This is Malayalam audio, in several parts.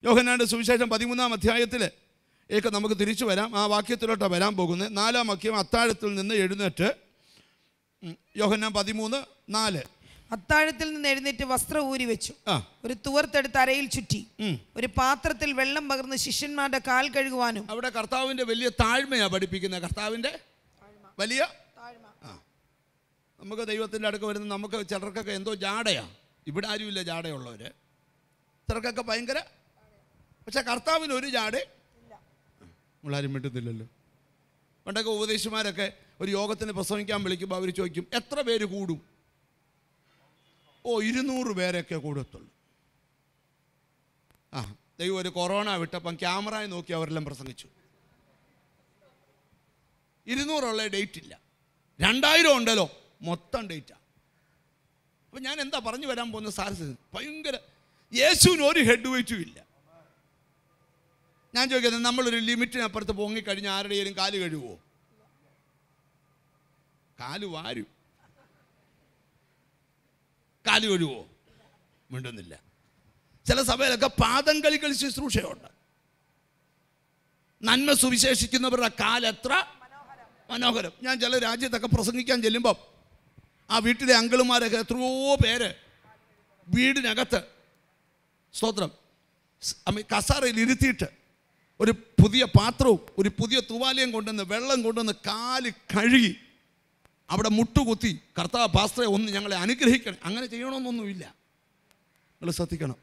യോഹന്നാൻ്റെ സുവിശേഷം പതിമൂന്നാം അധ്യായത്തിൽ ഏക്ക് നമുക്ക് തിരിച്ചു വരാം ആ വാക്യത്തിലോട്ടാണ് വരാൻ പോകുന്നത് നാലാം വാക്യം അത്താഴത്തിൽ നിന്ന് എഴുന്നേറ്റ് ഉം, യോഹന്നാൻ പതിമൂന്ന് നാല് അത്താഴത്തിൽ നിന്ന് എഴുന്നേറ്റ് വസ്ത്രം ഊരി വെച്ചു ആ ഒരു തുവർത്തെടുത്ത് അരയിൽ ചുറ്റി ഉം. ഒരു പാത്രത്തിൽ വെള്ളം പകർന്ന് ശിഷ്യന്മാരുടെ കാൽ കഴുകുവാനും അവിടെ കർത്താവിൻ്റെ വലിയ താഴ്മയാണ് പഠിപ്പിക്കുന്നത് കർത്താവിൻ്റെ വലിയ ആ നമുക്ക് ദൈവത്തിൻ്റെ അടുക്ക് വരുന്ന നമുക്ക് ചിലർക്കൊക്കെ എന്തോ ജാടയാണ് ഇവിടെ ആരുമില്ല ജാടയുള്ളവർ ചിലർക്കൊക്കെ ഭയങ്കര പക്ഷെ കർത്താവിന് ഒരു ജാട നമ്മളാരും മിണ്ടുന്നില്ലല്ലോ പണ്ടൊക്കെ ഉപദേശിമാരൊക്കെ ഒരു യോഗത്തിന് പ്രസംഗിക്കാൻ വിളിക്കുമ്പോൾ അവർ ചോദിക്കും എത്ര പേര് കൂടും ഓ ഇരുന്നൂറ് പേരൊക്കെ കൂടത്തുള്ളൂ ആ ദൈവം ഒരു കൊറോണ വിട്ടപ്പം ക്യാമറയിൽ നോക്കി അവരെല്ലാം പ്രസംഗിച്ചു ഇരുന്നൂറുള്ള ഡേറ്റ് ഇല്ല രണ്ടായിരം ഉണ്ടല്ലോ മൊത്തം ഡേറ്റാ അപ്പം ഞാൻ എന്താ പറഞ്ഞു വരാൻ പോകുന്ന സാരസ് ഭയങ്കര യേശുവിന് ഒരു ഹെഡ് വെയിറ്റും ഇല്ല ഞാൻ ചോദിക്കുന്നത് നമ്മളൊരു ലിമിറ്റിനപ്പുറത്ത് പൊങ്ങിക്കഴിഞ്ഞാൽ ആരുടെയും കാല് കഴുകുമോ കാല് വാരും കാല് കഴുകുമോ മിണ്ടുന്നില്ല ചില സഭയിലൊക്കെ പാദം കളികൾ ശുശ്രൂഷയുണ്ട് നന്മ സുവിശേഷിക്കുന്നവരുടെ കാലെത്ര മനോഹരം ഞാൻ ചില രാജ്യത്തൊക്കെ പ്രസംഗിക്കാൻ ചെല്ലുമ്പം ആ വീട്ടിലെ അങ്കിളുമാരൊക്കെ എത്രയോ പേര് വീടിനകത്ത് സ്തോത്രം സ് അമ്മ കസാറയിൽ ഇരുത്തിയിട്ട് ഒരു പുതിയ പാത്രവും ഒരു പുതിയ തുവാലയും കൊണ്ടുവന്ന് വെള്ളം കൊണ്ടുവന്ന് കാല് കഴുകി അവിടെ മുട്ടുകുത്തി കർത്താവ് പാസ്ത്രയെ ഒന്ന് ഞങ്ങളെ അനുഗ്രഹിക്കണം അങ്ങനെ ചെയ്യണമെന്നൊന്നുമില്ല നിങ്ങൾ ശ്രദ്ധിക്കണം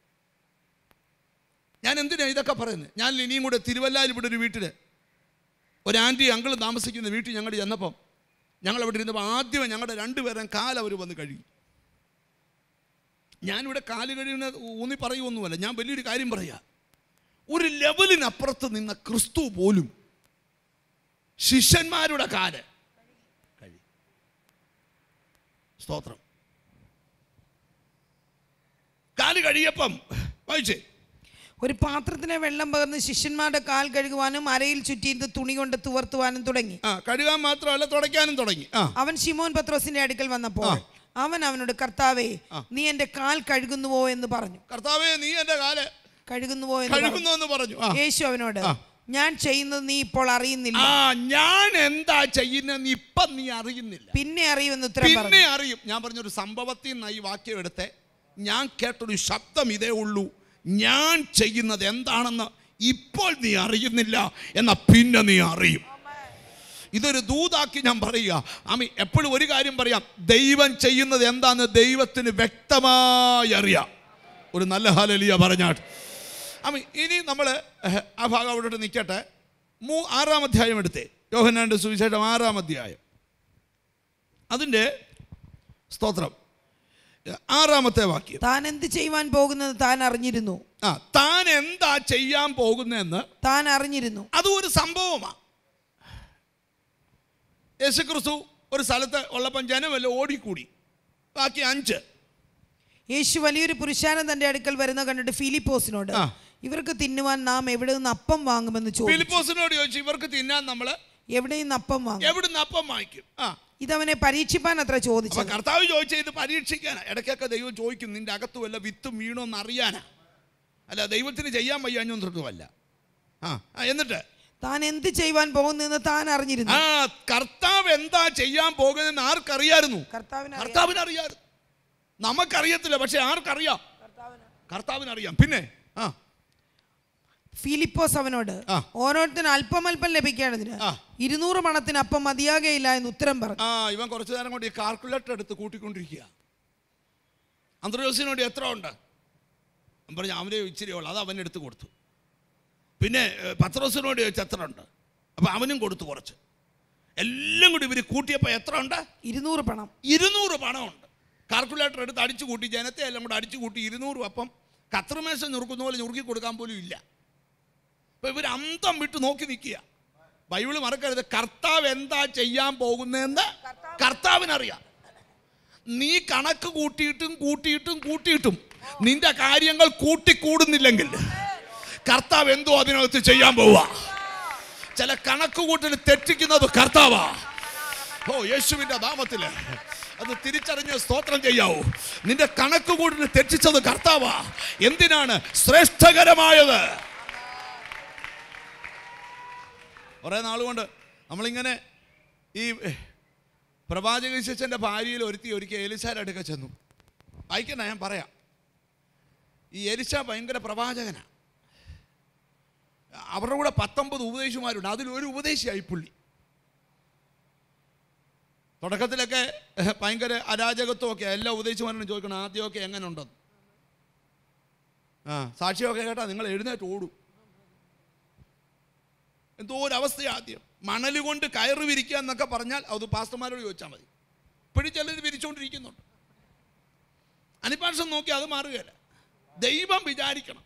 ഞാൻ എന്തിനാണ് ഇതൊക്കെ പറയുന്നത് ഞാൻ ഇനിയും കൂടെ തിരുവല്ലായിൽ ഇവിടെ ഒരു വീട്ടിൽ ഒരു ആൻറ്റി അങ്കിൾ താമസിക്കുന്ന വീട്ടിൽ ഞങ്ങൾ ചെന്നപ്പം ഞങ്ങൾ അവിടെ ഇരുന്നപ്പോൾ ആദ്യമേ ഞങ്ങളുടെ രണ്ടുപേരും കാല് അവർ വന്ന് കഴുകി ഞാനിവിടെ കാല് കഴിയുന്ന ഊന്നി പറയുമൊന്നുമല്ല ഞാൻ വലിയൊരു കാര്യം പറയാ ഒരു ലെവലിനപ്പുറത്ത് നിന്ന ക്രിസ്തു പോലും ശിഷ്യന്മാരുടെ കാല് കഴി സ്തോത്രം കാല് കഴിയപ്പം വായിച്ചേ ഒരു പാത്രത്തിലെ വെള്ളം പകർന്ന് ശിഷ്യന്മാരുടെ കാൽ കഴുകുവാനും അരയിൽ ചുറ്റിയിരുന്ന് തുണി കൊണ്ട് തുവർത്തുവാനും തുടങ്ങി ആ കഴുകാൻ മാത്രമല്ല തുടയ്ക്കാനും തുടങ്ങി ആ അവൻ ശിമോൻ പത്രോസിന്റെ അടുക്കൽ വന്നപ്പോൾ അവൻ അവനോട് കർത്താവേ നീ എന്റെ കാൽ കഴുകുന്നുവോ എന്ന് പറഞ്ഞു കർത്താവേ നീ എൻ്റെ കാല് കഴുകുന്നുവോ എന്ന് പറഞ്ഞു. കഴുകുന്നു എന്ന് പറഞ്ഞു ആ യേശു അവനോട് ഞാൻ ചെയ്യുന്നത് നീ ഇപ്പോൾ അറിയുന്നില്ല ആ ഞാൻ എന്താ ചെയ്യുന്നതെന്ന് ഇപ്പം നീ അറിയുന്നില്ല പിന്നെ അറിയുമെന്ന് ഉത്തരം പിന്നെ പറഞ്ഞു അറിയും ഞാൻ പറഞ്ഞൊരു സംഭവത്തിൽ നിന്ന് ഈ വാക്യം എടുത്ത് ഞാൻ കേട്ടൊരു ശബ്ദം ഇതേ ഉള്ളൂ ഞാൻ ചെയ്യുന്നത് എന്താണെന്ന് ഇപ്പോൾ നീ അറിയുന്നില്ല എന്ന പിന്നെ നീ അറിയും ഇതൊരു ദൂതാക്കി ഞാൻ പറയുക ആമി എപ്പോഴും ഒരു കാര്യം പറയാം ദൈവം ചെയ്യുന്നത് എന്താണെന്ന് ദൈവത്തിന് വ്യക്തമായി അറിയാം ഒരു നല്ല ഹാലലിയ പറഞ്ഞാട്ട് ആമി ഇനി നമ്മൾ ആ ഭാഗം അവിടോട്ട് നിൽക്കട്ടെ മൂ ആറാം അധ്യായം എടുത്തേ യോഹനാൻ്റെ സുവിശേഷം ആറാം അധ്യായം അതിൻ്റെ സ്തോത്രം ആറാമത്തെ വാക്യം താൻ എന്ത് ചെയ്യുവാൻ പോകുന്നത് താൻ അറിഞ്ഞിരുന്നു ആ താൻ എന്താ ചെയ്യാൻ പോകുന്നതെന്ന് താൻ അറിഞ്ഞിരുന്നു അതും ഒരു സംഭവമാണ് യേശുക്രിസ്തു ഒരു സ്ഥലത്ത് ഉള്ളപ്പം ജനമല്ല ഓടിക്കൂടി ബാക്കി അഞ്ച് യേശു വലിയൊരു പുരുഷാരം തന്റെ അടുക്കൽ വരുന്ന കണ്ടിട്ട് ഫിലിപ്പോസിനോട് ആ. ഇവർക്ക് തിന്നുവാൻ നാം എവിടെ നിന്ന് അപ്പം വാങ്ങുമെന്ന് ചോദിച്ചു ഫിലിപ്പോസിനോട് ചോദിച്ചു ഇവർക്ക് തിന്നാൻ നമ്മൾ എവിടെ നിന്ന് അപ്പം വാങ്ങും എവിടുന്ന് അപ്പം വാങ്ങിക്കും ആ ഇതവനെ പരീക്ഷിപ്പാൻ അത്ര അപ്പൊ ചോദിച്ചത് കർത്താവ് ചോദിച്ച ഇത് പരീക്ഷിക്കാനാ ഇടയ്ക്കൊക്കെ ദൈവം ചോദിക്കും നിന്റെ അകത്ത് വല്ല വിത്തും വീണോ എന്ന് അറിയാനാ അല്ല ദൈവത്തിന് ചെയ്യാൻ വയ്യാഞ്ഞൊന്നുമല്ല ആ ആ, എന്നിട്ട് താൻ എന്ത് ചെയ്യുവാൻ പോകുന്നതെന്ന് താൻ അറിഞ്ഞിരുന്നു ആ കർത്താവ് എന്താ ചെയ്യാൻ പോകുന്നതെന്ന് ആർക്കറിയായിരുന്നു കർത്താവിന് അറിയാം. കർത്താവിന് അറിയായിരുന്നു നമുക്കറിയത്തില്ല പക്ഷെ ആർക്കറിയാം കർത്താവിനറിയാം പിന്നെ ആ ഫിലിപ്പോസ് അവനോട് ആ. ഓരോരുത്തരും അല്പം അല്പം ലഭിക്കേണ്ടതിന് ആ. ഇരുന്നൂറ് പണത്തിന് അപ്പം മതിയാകയില്ല എന്ന് ഉത്തരം പറഞ്ഞു ആ ഇവൻ കുറച്ചു നേരം കൊണ്ട് ഈ കാൽക്കുലേറ്റർ എടുത്ത് കൂട്ടിക്കൊണ്ടിരിക്കുക അന്തർജോസിനോട് എത്ര ഉണ്ട് അവൻ പറഞ്ഞു അവനെ ഇച്ചിരി ഉള്ളു അത് അവൻ എടുത്ത് കൊടുത്തു പിന്നെ ഏ, പത്രോസിനോട് ചോദിച്ചു എത്ര ഉണ്ട് അപ്പം അവനും കൊടുത്തു കുറച്ച് എല്ലാം കൂടി ഇവർ കൂട്ടിയപ്പോൾ എത്ര ഉണ്ട് ഇരുന്നൂറ് പണം ഇരുന്നൂറ് പണമുണ്ട് കാൽക്കുലേറ്റർ എടുത്ത് അടിച്ചു കൂട്ടി ജനത്തെ എല്ലാം കൂടെ അടിച്ചു കൂട്ടി ഇരുന്നൂറ് അപ്പം കത്രിമേശ ഞുറുക്കുന്ന പോലെ ഞുറുക്കി കൊടുക്കാൻ പോലും ഇല്ല അപ്പൊ ഇവർ അന്തം വിട്ട് നോക്കി നിൽക്കുക ബൈബിള് മറക്കരുത് കർത്താവ് എന്താ ചെയ്യാൻ പോകുന്നതെന്ന് കർത്താവിനറിയാം നീ കണക്ക് കൂട്ടിയിട്ടും കൂട്ടിയിട്ടും കൂട്ടിയിട്ടും നിന്റെ കാര്യങ്ങൾ കൂട്ടിക്കൂടുന്നില്ലെങ്കിൽ കർത്താവ് എന്തോ അതിനകത്ത് ചെയ്യാൻ പോവുക ചില കണക്ക് കൂട്ടൽ തെറ്റിക്കുന്നത് കർത്താവാ ഓ യേശുവിന്റെ നാമത്തില് അത് തിരിച്ചറിഞ്ഞ് സ്തോത്രം ചെയ്യാവൂ നിന്റെ കണക്ക് കൂടിന് തെറ്റിച്ചത് കർത്താവാ എന്തിനാണ് ശ്രേഷ്ഠകരമായത് കുറേ നാളുകൊണ്ട് നമ്മളിങ്ങനെ ഈ പ്രവാചക ശിഷ്യൻ്റെ ഭാര്യയിൽ ഒരുത്തി ഒരിക്കൽ എലിശാരുടെ അടുക്ക ചെന്നു വായിക്കണ ഞാൻ പറയാം ഈ എലിശ ഭയങ്കര പ്രവാചകനാണ് അവരുടെ കൂടെ പത്തൊമ്പത് ഉപദേശിമാരുണ്ട് അതിലൊരു ഉപദേശിയായി പുള്ളി തുടക്കത്തിലൊക്കെ എഹ്, ഭയങ്കര അരാജകത്വമൊക്കെ എല്ലാ ഉപദേശിമാരോടും ചോദിക്കണം ആദ്യമൊക്കെ എങ്ങനെ ഉണ്ടെന്ന് ആ സാക്ഷിയൊക്കെ കേട്ടാ നിങ്ങൾ എഴുന്നേറ്റ് ഓടും എന്തോ ഒരു അവസ്ഥ ആദ്യം മണൽ കൊണ്ട് കയറ് വിരിക്കുക എന്നൊക്കെ പറഞ്ഞാൽ അത് പാസ്റ്റർമാരോട് ചോദിച്ചാൽ മതി ഇപ്പോഴും ചിലർ വിരിച്ചുകൊണ്ടിരിക്കുന്നുണ്ട് അനിപ്പാഷം നോക്കി അത് മാറുകയല്ല ദൈവം വിചാരിക്കണം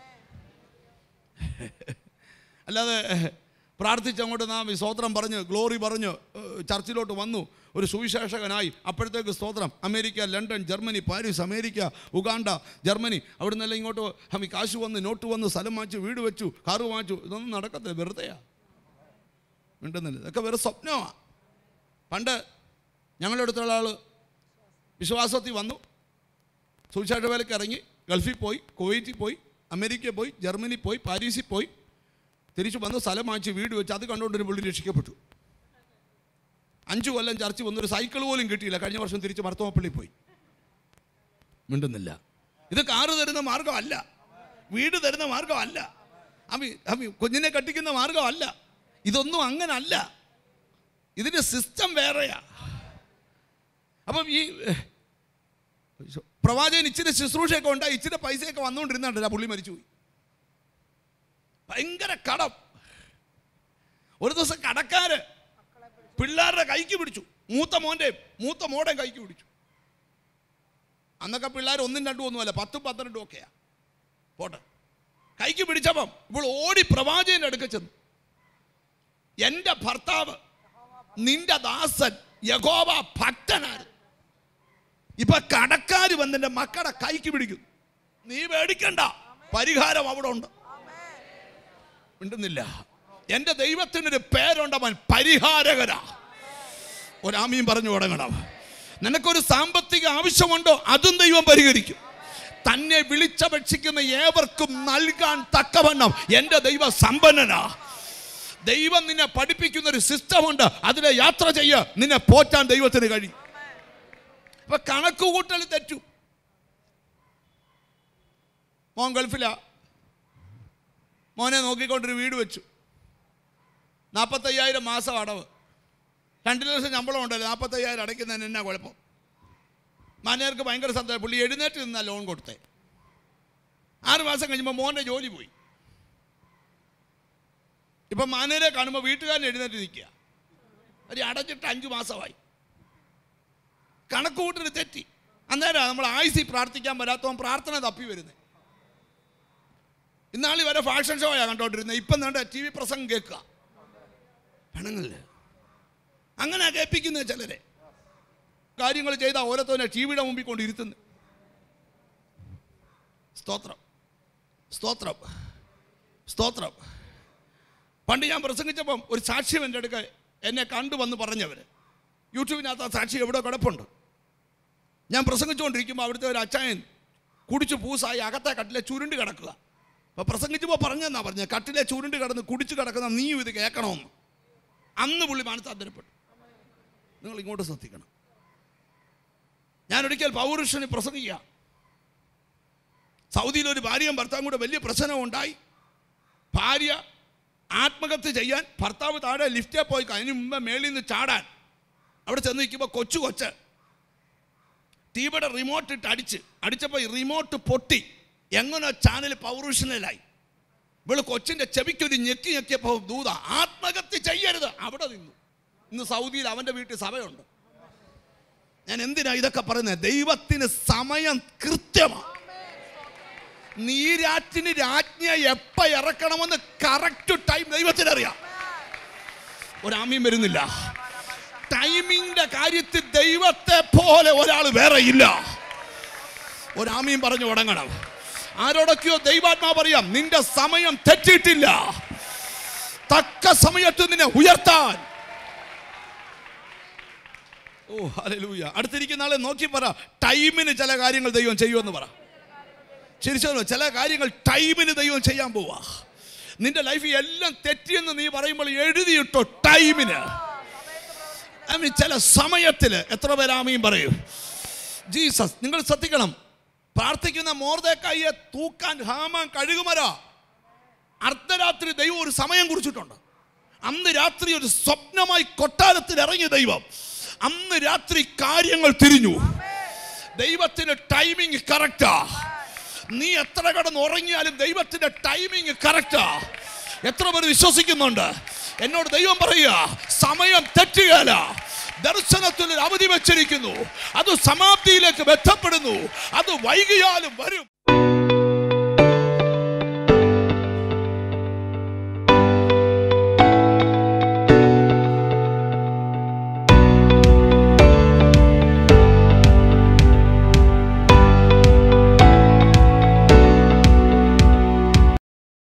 അല്ലാതെ പ്രാർത്ഥിച്ച് അങ്ങോട്ട് നാം ഈ സ്തോത്രം പറഞ്ഞ് ഗ്ലോറി പറഞ്ഞ് ഏഹ്, ചർച്ചിലോട്ട് വന്നു ഒരു സുവിശേഷകനായി അപ്പോഴത്തേക്ക് സ്തോത്രം America London Germany Paris America Uganda Germany അവിടെ നിന്നെല്ലാം ഇങ്ങോട്ട് ഹമി കാശ് വന്ന് നോട്ട് വന്ന് സ്ഥലം വാങ്ങിച്ചു വീട് വെച്ചു കാറ് വാങ്ങിച്ചു ഇതൊന്നും നടക്കത്തില്ല വെറുതെയാ മിണ്ടുന്നില്ല ഇതൊക്കെ വെറും സ്വപ്നമാണ് പണ്ട് ഞങ്ങളുടെ അടുത്തുള്ള ആൾ വിശ്വാസത്തിൽ വന്നു സുവിശേഷ വേലയ്ക്ക് ഇറങ്ങി ഗൾഫിൽ പോയി കുവൈറ്റിൽ പോയി അമേരിക്കയിൽ പോയി ജർമ്മനി പോയി പാരീസിൽ പോയി തിരിച്ചു വന്ന് സ്ഥലം വാങ്ങിച്ച് വീട് വെച്ച് അത് കണ്ടുകൊണ്ടൊരു പുള്ളി രക്ഷിക്കപ്പെട്ടു അഞ്ചു കൊല്ലം ചർച്ച് വന്നൊരു സൈക്കിൾ പോലും കിട്ടിയില്ല കഴിഞ്ഞ വർഷം തിരിച്ച് മർത്തോമപ്പള്ളി പോയി മിണ്ടുന്നില്ല ഇത് കാറ് തരുന്ന മാർഗമല്ല വീട് തരുന്ന മാർഗമല്ല അമ്മി അമ്മി കുഞ്ഞിനെ കട്ടിക്കുന്ന മാർഗമല്ല ഇതൊന്നും അങ്ങനല്ല ഇതിൻ്റെ സിസ്റ്റം വേറെയാ അപ്പം ഈ ഏഹ്, പ്രവാചകൻ ഇച്ചിരി ശുശ്രൂഷയൊക്കെ ഉണ്ടായി ഇച്ചിരി പൈസയൊക്കെ വന്നുകൊണ്ടിരുന്നുണ്ടല്ലോ ആ പുള്ളി മരിച്ചുപോയി ഭയങ്കര കടം ഒരു ദിവസം കടക്കാര് പിള്ളേരുടെ കൈക്ക് പിടിച്ചു മൂത്ത മോൻ്റെയും മൂത്ത മോടെയും കൈക്ക് പിടിച്ചു അന്നൊക്കെ പിള്ളേർ ഒന്നും രണ്ടും ഒന്നുമല്ല പത്തും പന്ത്രണ്ടും ഒക്കെയാ പോട്ടെ കൈക്ക് പിടിച്ചപ്പം ഇപ്പോൾ ഓടി പ്രവാചകന്റെ അടുക്ക ചെന്നു എൻ്റെ ഭർത്താവ് നിന്റെ ദാസൻ യഹോവ ഭക്തനാണ് ഇപ്പൊ കടക്കാര് വന്ന് എൻ്റെ മക്കളുടെ കൈക്ക് പിടിക്കും നീ പേടിക്കണ്ട പരിഹാരം അവിടെ ഉണ്ട് മിണ്ടുന്നില്ല എൻ്റെ ദൈവത്തിനൊരു പേരുണ്ട് അവൻ പരിഹാരകരാ ഒരാമീൻ പറഞ്ഞു തുടങ്ങണം നിനക്കൊരു സാമ്പത്തിക ആവശ്യമുണ്ടോ അതും ദൈവം പരിഹരിക്കും തന്നെ വിളിച്ചപേക്ഷിക്കുന്ന ഏവർക്കും നൽകാൻ തക്കവണ്ണം എൻ്റെ ദൈവ സമ്പന്നനാ ദൈവം നിന്നെ പഠിപ്പിക്കുന്ന ഒരു സിസ്റ്റമുണ്ട് അതിലെ യാത്ര ചെയ്യ നിന്നെ പോറ്റാൻ ദൈവത്തിന് കഴിയും ഇപ്പൊ കണക്ക് കൂട്ടൽ തെറ്റു മോൻ ഗൾഫിലാ മോനെ നോക്കിക്കൊണ്ടൊരു വീട് വെച്ചു നാൽപ്പത്തയ്യായിരം മാസം അടവ് രണ്ട് ലക്ഷം ശമ്പളം ഉണ്ടല്ലോ നാൽപ്പത്തയ്യായിരം അടയ്ക്കുന്നതിന് എന്നാ കുഴപ്പം മാനേജർക്ക് ഭയങ്കര സന്തോഷം പുള്ളി എഴുന്നേറ്റ് നിന്നാ ലോൺ കൊടുത്തേ ആറ് മാസം കഴിയുമ്പോൾ മോൻ്റെ ജോലി പോയി ഇപ്പം മാനേരെ കാണുമ്പോൾ വീട്ടുകാരൻ എഴുന്നേറ്റ് നിൽക്കുക അത് അടച്ചിട്ട് അഞ്ച് മാസമായി കണക്ക് കൂട്ടിന് തെറ്റി അന്നേരം നമ്മൾ ആയുസി പ്രാർത്ഥിക്കാൻ വരാത്തവൻ പ്രാർത്ഥന തപ്പി വരുന്നത് ഇന്നാളി വരെ ഫാഷൻ ഷോയാണ് കണ്ടോണ്ടിരുന്നത് ഇപ്പം വേണ്ട ടി വി പ്രസംഗം കേൾക്കുക പെണങ്ങളില് അങ്ങനെ കേൾപ്പിക്കുന്ന ചിലരെ കാര്യങ്ങൾ ചെയ്ത ഓരോരുത്തരെ ടി വിയുടെ മുമ്പിൽ കൊണ്ട് ഇരുത്തുന്നു സ്തോത്രം സ്തോത്രം സ്തോത്രം പണ്ട് ഞാൻ പ്രസംഗിച്ചപ്പം ഒരു സാക്ഷ്യം എൻ്റെ അടുക്ക എന്നെ കണ്ടു വന്ന് പറഞ്ഞവർ യൂട്യൂബിനകത്ത് ആ സാക്ഷി എവിടെ കിടപ്പുണ്ട് ഞാൻ പ്രസംഗിച്ചുകൊണ്ടിരിക്കുമ്പോൾ അവിടുത്തെ ഒരു അച്ചായൻ കുടിച്ച് പൂസായി അകത്തെ കട്ടിലെ ചുരുണ്ട് കിടക്കുക അപ്പോൾ പ്രസംഗിച്ചപ്പോൾ പറഞ്ഞെന്നാ പറഞ്ഞത് കട്ടിലെ ചുരുണ്ട് കിടന്ന് കുടിച്ച് കിടക്കുന്ന നീയും ഇത് കേൾക്കണമെന്ന് അന്ന് പുള്ളി മാനസാന്തരപ്പെട്ടു നിങ്ങൾ ഇങ്ങോട്ട് ശ്രദ്ധിക്കണം ഞാൻ ഒരിക്കൽ പൗരുഷന് പ്രസംഗിക്കുക സൗദിയിൽ ഒരു ഭാര്യയും ഭർത്താവും കൂടെ വലിയ പ്രശ്നം ഉണ്ടായി ഭാര്യ ആത്മഹത്യ ചെയ്യാൻ ഭർത്താവ് താഴെ ലിഫ്റ്റിൽ പോയി അതിന് മുമ്പ് മേളിൽ നിന്ന് ചാടാൻ അവിടെ ചെന്ന് നിൽക്കുമ്പോൾ കൊച്ചു കൊച്ച് ടിവിയുടെ റിമോട്ട് ഇട്ട് അടിച്ച് അടിച്ചപ്പോൾ ഈ റിമോട്ട് പൊട്ടി എങ്ങനെ ചാനൽ പൗരുഷനിലായി ഇവള് കൊച്ചിൻ്റെ ചെവിക്കൊരു ഞെക്കി ഞെക്കിയപ്പോൾ ദൂത ആത്മഹത്യ ചെയ്യരുത് അവിടെ നിന്നു ഇന്ന് സൗദിയിൽ അവൻ്റെ വീട്ടിൽ സഭയുണ്ട് ഞാൻ എന്തിനാ ഇതൊക്കെ പറയുന്നത് ദൈവത്തിന് സമയം കൃത്യമാണ് നീരാറ്റിന് രാജ്ഞ എപ്പ ഇറക്കണമെന്ന് കറക്റ്റ് ടൈം ദൈവത്തിന് അറിയാം ഒരാമ്യം വരുന്നില്ല ടൈമിങ്ങിന്റെ കാര്യത്തിൽ ദൈവത്തെ പോലെ ഒരാൾ വേറെ ഇല്ല ഒരാമ്യം പറഞ്ഞു തുടങ്ങണം ആരോടൊക്കെയോ ദൈവാത്മാ പറയാം നിന്റെ സമയം തെറ്റിയിട്ടില്ല തക്ക സമയത്ത് നിന്നെ ഉയർത്താൻ ഓ ഹല്ലേലൂയ അടുത്തിരിക്കുന്ന ആളെ നോക്കി പറ ടൈമിന് ചില കാര്യങ്ങൾ ദൈവം ചെയ്യുമെന്ന് പറ ശരിച്ചോ ചില കാര്യങ്ങൾ ടൈമിന് ദൈവം ചെയ്യാൻ പോവാ നിന്റെ ലൈഫിൽ എല്ലാം തെറ്റിയെന്ന് നീ പറയുമ്പോൾ എഴുതിയിട്ടോ ടൈമിന് I mean, ചില സമയത്തിൽ എത്ര പേരാമയും പറയും ജീസസ് നിങ്ങൾ ശ്രദ്ധിക്കണം പ്രാർത്ഥിക്കുന്ന മോർദേക്കായിയെ തൂക്കാൻ ഹാമാൻ കഴുകുമര അർദ്ധരാത്രി ദൈവം ഒരു സമയം കുറിച്ചിട്ടുണ്ട് അന്ന് രാത്രി ഒരു സ്വപ്നമായി കൊട്ടാരത്തിൽ ഇറങ്ങിയ ദൈവം അന്ന് രാത്രി കാര്യങ്ങൾ തിരിഞ്ഞു ദൈവത്തിന് ടൈമിങ് കറക്റ്റാ നീ എത്ര കടന്ന് ഉറങ്ങിയാലും ദൈവത്തിന്റെ ടൈമിങ് കറക്റ്റാ എത്ര പേർ വിശ്വസിക്കുന്നുണ്ട് എന്നോട് ദൈവം പറയുക സമയം തെറ്റുകയല്ല ദർശനത്തിൽ ഒരു അവധി വെച്ചിരിക്കുന്നു അത് സമാപ്തിയിലേക്ക് ബന്ധപ്പെടുന്നു അത് വൈകിയാലും വരും